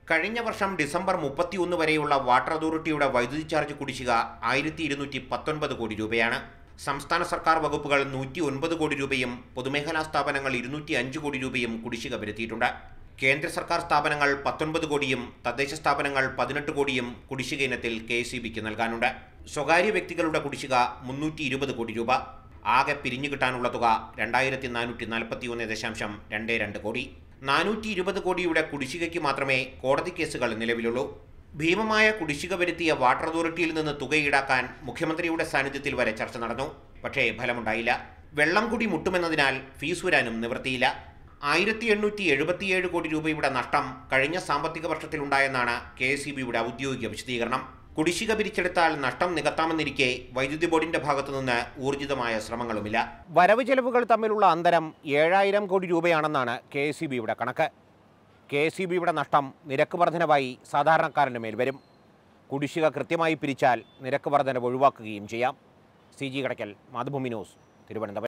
കഴിഞ്ഞ വർഷം ഡിസംബർ മുപ്പത്തിയൊന്ന് വരെയുള്ള വാട്ടർ അതോറിറ്റിയുടെ വൈദ്യുതി ചാർജ് കുടിശ്ശിക ആയിരത്തി ഇരുന്നൂറ്റി പത്തൊൻപത് കോടി രൂപയാണ് സംസ്ഥാന സർക്കാർ വകുപ്പുകൾ നൂറ്റി ഒൻപത് കോടി രൂപയും പൊതുമേഖലാ സ്ഥാപനങ്ങൾ ഇരുന്നൂറ്റി അഞ്ച് കോടി രൂപയും കുടിശ്ശിക വരുത്തിയിട്ടുണ്ട് കേന്ദ്ര സർക്കാർ സ്ഥാപനങ്ങൾ പത്തൊൻപത് കോടിയും തദ്ദേശ സ്ഥാപനങ്ങൾ പതിനെട്ട് കോടിയും കുടിശ്ശിക ഇനത്തിൽ കെ എസ് ബിക്ക് നൽകാനുണ്ട് സ്വകാര്യ വ്യക്തികളുടെ കുടിശ്ശിക മുന്നൂറ്റി ഇരുപത് കോടി രൂപ ആകെ പിരിഞ്ഞു കിട്ടാനുള്ള തുക രണ്ടായിരത്തി നാനൂറ്റി നാൽപ്പത്തി ഒന്ന് ദശാംശം രണ്ട് രണ്ട് കോടി നാനൂറ്റി ഇരുപത് കോടിയുടെ കുടിശ്ശികയ്ക്ക് മാത്രമേ കോടതി കേസുകൾ നിലവിലുള്ളൂ ഭീമമായ കുടിശ്ശിക വരുത്തിയ വാട്ടർ അതോറിറ്റിയിൽ നിന്ന് തുക ഈടാക്കാൻ മുഖ്യമന്ത്രിയുടെ സാന്നിധ്യത്തിൽ വരെ ചർച്ച നടന്നു പക്ഷേ ഫലമുണ്ടായില്ല വെള്ളം കൂടി മുട്ടുമെന്നതിനാൽ ഫീസ് വരാനും നിവൃത്തിയില്ല ആയിരത്തി എണ്ണൂറ്റി എഴുപത്തിയേഴ് കോടി രൂപയുടെ നഷ്ടം കഴിഞ്ഞ സാമ്പത്തിക വർഷത്തിലുണ്ടായെന്നാണ് കെ എസ് ബിയുടെ ഔദ്യോഗിക വിശദീകരണം കുടിശ്ശിക പിരിച്ചെടുത്താൽ നഷ്ടം നികത്താമെന്നിരിക്കെ വൈദ്യുതി ബോർഡിന്റെ ഭാഗത്തുനിന്ന് ഊർജിതമായ ശ്രമങ്ങളുമില്ല വരവ് ചെലവുകൾ തമ്മിലുള്ള അന്തരം ഏഴായിരം കോടി രൂപയാണെന്നാണ് കെ എസ് ബിയുടെ കണക്ക് കെ എസ് ബിയുടെ നഷ്ടം നിരക്ക് വർധനവായി സാധാരണക്കാരന് മേൽ വരും കുടിശ്ശിക കൃത്യമായി പിരിച്ചാൽ നിരക്ക് വർധനവ് ഒഴിവാക്കുകയും ചെയ്യാം C G Kadakkal Mathrubhumi news Thiruvananthapuram